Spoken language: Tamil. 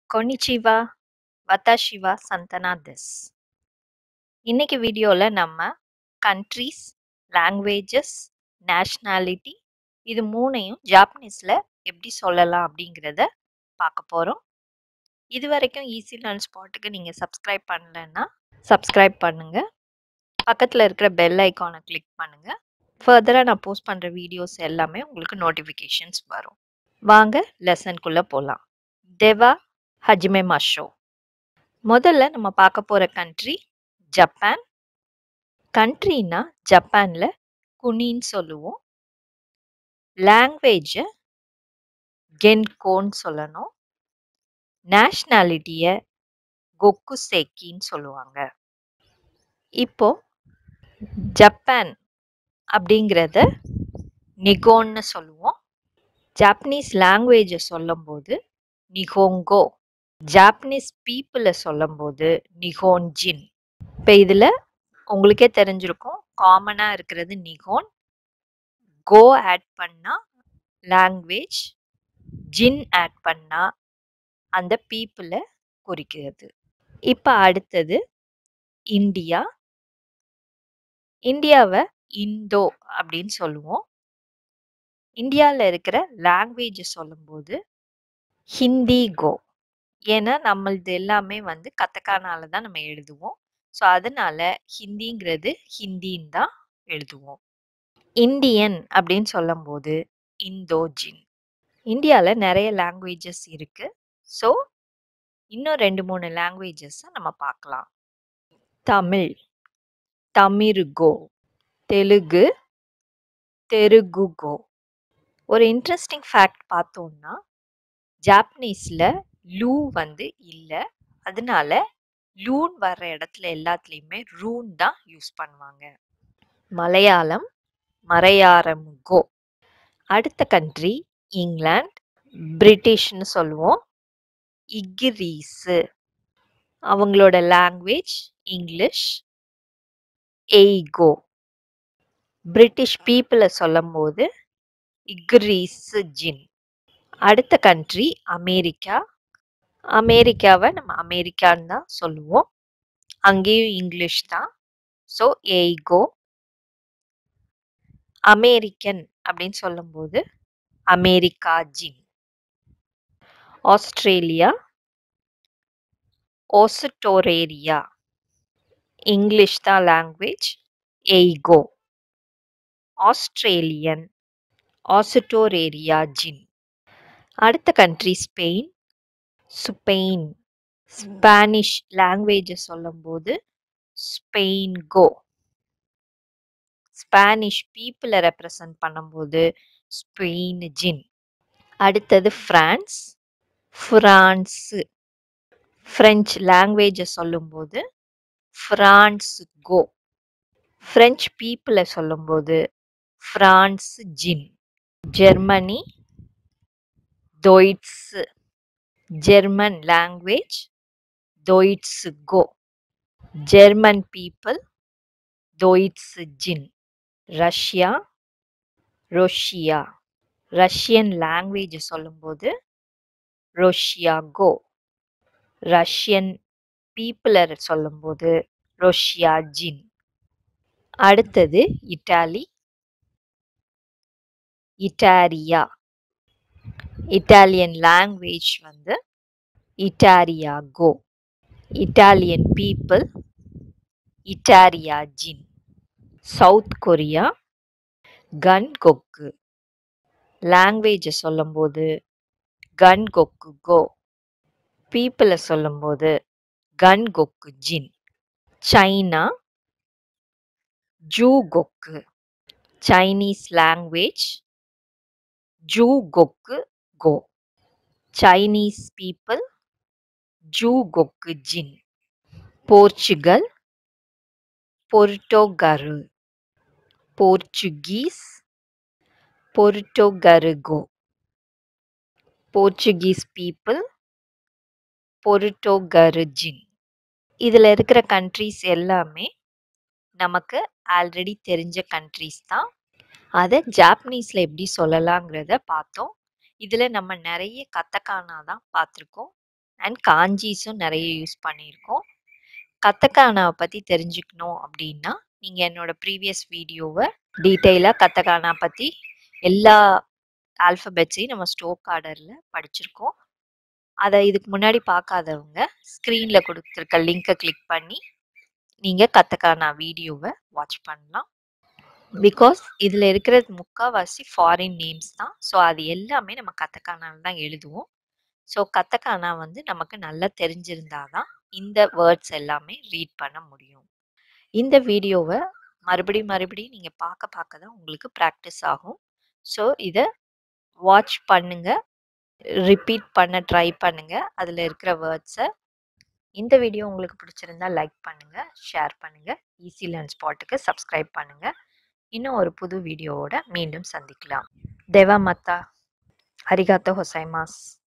கொனிச்சிவா வத்தாஷிவா சந்தனா திஸ் இன்னைக்கு வீடியோவில் நம்ம கண்ட்ரீஸ் லாங்குவேஜஸ் நேஷ்னாலிட்டி இது மூணையும் ஜாப்பனீஸில் எப்படி சொல்லலாம் அப்படிங்கிறத பார்க்க போகிறோம் இது வரைக்கும் ஈஸி லேர்ன் ஸ்பாட்டுக்கு நீங்கள் சப்ஸ்கிரைப் பண்ணலைன்னா சப்ஸ்கிரைப் பண்ணுங்கள் பக்கத்தில் இருக்கிற பெல் ஐக்கானை கிளிக் பண்ணுங்கள் ஃபர்தராக நான் போஸ்ட் பண்ணுற வீடியோஸ் எல்லாமே உங்களுக்கு நோட்டிஃபிகேஷன்ஸ் வரும் வாங்க லெசனுக்குள்ளே போகலாம் தேவா ஹஜிமே மஷோ முதல்ல நம்ம பார்க்க போகிற கண்ட்ரி ஜப்பான் கண்ட்ரினா ஜப்பானில் குனின்னு சொல்லுவோம் லாங்குவேஜை கென்கோன்னு சொல்லணும் நேஷ்னாலிட்டியை கொக்குசேக்கின்னு சொல்லுவாங்க இப்போ ஜப்பான் அப்படிங்கிறத நிகோன்னு சொல்லுவோம் ஜாப்பனீஸ் லாங்குவேஜை சொல்லும்போது நிகோங்கோ ஜாப்பனீஸ் பீப்புளை சொல்லும்போது நிகோன்ஜின் இப்போ இதில் உங்களுக்கே தெரிஞ்சிருக்கும் காமனாக இருக்கிறது நிகோன் கோ ஆட் பண்ணால் லாங்குவேஜ் ஜின் ஆட் பண்ணால் அந்த பீப்புளை குறிக்கிறது இப்போ அடுத்தது இந்தியா இந்தியாவை இந்தோ அப்படின்னு சொல்லுவோம் இந்தியாவில் இருக்கிற லாங்குவேஜை சொல்லும்போது ஹிந்தி கோ ஏன்னா நம்மளது எல்லாமே வந்து கத்தக்கானால தான் நம்ம எழுதுவோம் ஸோ அதனால ஹிந்திங்கிறது ஹிந்தின்னு தான் எழுதுவோம் இந்தியன் அப்படின்னு சொல்லும்போது இந்தோஜின் இந்தியாவில் நிறைய லாங்குவேஜஸ் இருக்குது ஸோ இன்னும் ரெண்டு மூணு லாங்குவேஜஸை நம்ம பார்க்கலாம் தமிழ் தமிருகோ தெலுங்கு தெலுங்குகோ ஒரு இன்ட்ரெஸ்டிங் ஃபேக்ட் பார்த்தோம்னா ஜாப்பனீஸில் லூ வந்து இல்லை அதனால லூன் வர்ற இடத்துல எல்லாத்துலேயுமே ரூன் தான் யூஸ் பண்ணுவாங்க மலையாளம் மறையாரம் கோ அடுத்த கண்ட்ரி இங்கிலாந்து பிரிட்டிஷ்னு சொல்லுவோம் இக்ரீஸு அவங்களோட லாங்குவேஜ் இங்கிலீஷ் எய்கோ பிரிட்டிஷ் பீப்புளை சொல்லும்போது இக்ரீஸு ஜின் அடுத்த கண்ட்ரி அமெரிக்கா அமெரிக்காவை நம்ம அமெரிக்கான்னு தான் சொல்லுவோம் அங்கேயும் இங்கிலீஷ் தான் ஸோ ஏய்கோ அமெரிக்கன் அப்படின்னு சொல்லும்போது அமெரிக்கா ஜின் ஆஸ்திரேலியா ஓசட்டோரேரியா இங்கிலீஷ் தான் லாங்குவேஜ் எய்கோ ஆஸ்திரேலியன் ஆசட்டோரேரியா ஜின் அடுத்த கண்ட்ரி ஸ்பெயின் ஸ்பெயின் ஸ்பானிஷ் லாங்குவேஜை சொல்லும்போது ஸ்பெயின் கோ ஸ்பானிஷ் பீப்புளை ரெப்ரசன்ட் பண்ணும்போது ஸ்பெயின் ஜின் அடுத்தது ஃப்ரான்ஸ் ஃப்ரான்ஸு ஃப்ரெஞ்ச் லாங்குவேஜை சொல்லும்போது ஃப்ரான்ஸ் கோ ஃப்ரெஞ்ச் பீப்புளை சொல்லும்போது ஃப்ரான்ஸ் ஜின் ஜெர்மனி தொய்ட்ஸு ஜெர்மன் லாங்குவேஜ் தொய்ட்ஸு கோ ஜெர்மன் பீப்புள் தொய்ட்ஸு ஜின் ரஷ்யா ரொஷியா ரஷ்யன் லாங்குவேஜ் சொல்லும்போது ரொஷியா கோ ரஷ்யன் பீப்புளை சொல்லும்போது ரொஷியா ஜின் அடுத்தது இட்டாலி இட்டாரியா இட்டாலியன் லாங்குவேஜ் வந்து இட்டாரியா கோ இட்டாலியன் பீப்புள் இட்டாரியா ஜின் சவுத் கொரியா கன் கொக்கு லாங்குவேஜை சொல்லும்போது கன் கொக்கு கோ பீப்புளை சொல்லும்போது கன் கொக்கு ஜின் சைனா ஜூ கொக்கு சைனீஸ் லாங்குவேஜ் ஜூ கொக்கு கோ சைனீஸ் பீப்புள் ஜூ கொக்கு ஜின் போர்ச்சுகல் பொர்டோகரு போர்ச்சுகீஸ் பொர்டோகருகோ போர்ச்சுகீஸ் பீப்புள் பொர்டோகருஜின் இதில் இருக்கிற கண்ட்ரீஸ் எல்லாமே நமக்கு ஆல்ரெடி தெரிஞ்ச கண்ட்ரீஸ் தான் அதை ஜாப்பனீஸில் எப்படி சொல்லலாங்கிறத பார்த்தோம் இதில் நம்ம நிறைய கத்தக்கானா தான் பார்த்துருக்கோம் அண்ட் காஞ்சிஸும் நிறைய யூஸ் பண்ணியிருக்கோம் கத்தக்கானாவை பற்றி தெரிஞ்சுக்கணும் அப்படின்னா நீங்கள் என்னோட ப்ரீவியஸ் வீடியோவை டீட்டெயிலாக கத்தக்கானா பற்றி எல்லா ஆல்ஃபபெட்ஸையும் நம்ம ஸ்டோக் ஆர்டரில் படிச்சிருக்கோம் அதை இதுக்கு முன்னாடி பார்க்காதவங்க ஸ்க்ரீனில் கொடுத்துருக்க லிங்கை கிளிக் பண்ணி நீங்கள் கத்தக்கானா வீடியோவை வாட்ச் பண்ணலாம் பிகாஸ் இதில் இருக்கிற முக்கால்வாசி ஃபாரின் நேம்ஸ் தான் ஸோ அது எல்லாமே நம்ம கத்தக்கானால தான் எழுதுவோம் ஸோ கத்தக்கானா வந்து நமக்கு நல்லா தெரிஞ்சிருந்தா தான் இந்த வேர்ட்ஸ் எல்லாமே ரீட் பண்ண முடியும் இந்த வீடியோவை மறுபடியும் மறுபடியும் நீங்கள் பார்க்க பார்க்க தான் உங்களுக்கு ப்ராக்டிஸ் ஆகும் ஸோ இதை வாட்ச் பண்ணுங்க ரிப்பீட் பண்ண ட்ரை பண்ணுங்க அதில் இருக்கிற வேர்ட்ஸை இந்த வீடியோ உங்களுக்கு பிடிச்சிருந்தா லைக் பண்ணுங்க ஷேர் பண்ணுங்க ஈஸி லேர்ன் ஸ்பாட்டுக்கு சப்ஸ்கிரைப் பண்ணுங்க இன்னும் ஒரு புது வீடியோவோட மீண்டும் சந்திக்கலாம் தேவா மத்தா அரிகாத்தோ ஹொசைமாஸ்